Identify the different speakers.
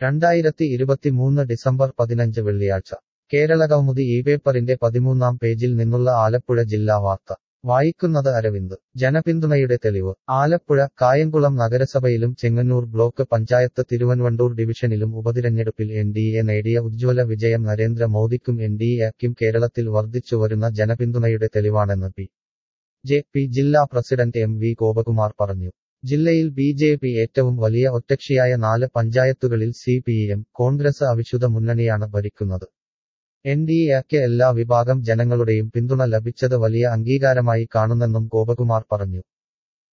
Speaker 1: രണ്ടായിരത്തി ഇരുപത്തിമൂന്ന് ഡിസംബർ പതിനഞ്ച് വെള്ളിയാഴ്ച കേരളകൗമുദി ഈ പേപ്പറിന്റെ പതിമൂന്നാം പേജിൽ നിന്നുള്ള ആലപ്പുഴ ജില്ലാ വാർത്ത വായിക്കുന്നത് അരവിന്ദ് ജനപിന്തുണയുടെ തെളിവ് ആലപ്പുഴ കായംകുളം നഗരസഭയിലും ചെങ്ങന്നൂർ ബ്ലോക്ക് പഞ്ചായത്ത് തിരുവൻവണ്ടൂർ ഡിവിഷനിലും ഉപതിരഞ്ഞെടുപ്പിൽ എൻ ഡി എ നേടിയ ഉജ്ജ്വല വിജയം നരേന്ദ്ര മോദിക്കും എൻ ഡി എക്കും കേരളത്തിൽ വർദ്ധിച്ചുവരുന്ന ജനപിന്തുണയുടെ തെളിവാണെന്ന് പി ജെ പി ജില്ലാ പ്രസിഡന്റ് എം വി ഗോപകുമാർ പറഞ്ഞു ജില്ലയിൽ ബി ജെ പി ഏറ്റവും വലിയ ഒറ്റകക്ഷിയായ നാല് പഞ്ചായത്തുകളിൽ സി പി എം കോൺഗ്രസ് അവിശുദ്ധ മുന്നണിയാണ് ഭരിക്കുന്നത് എൻ ഡി എക്ക് എല്ലാ വിഭാഗം ജനങ്ങളുടെയും പിന്തുണ ലഭിച്ചത് വലിയ അംഗീകാരമായി കാണുന്നെന്നും ഗോപകുമാർ പറഞ്ഞു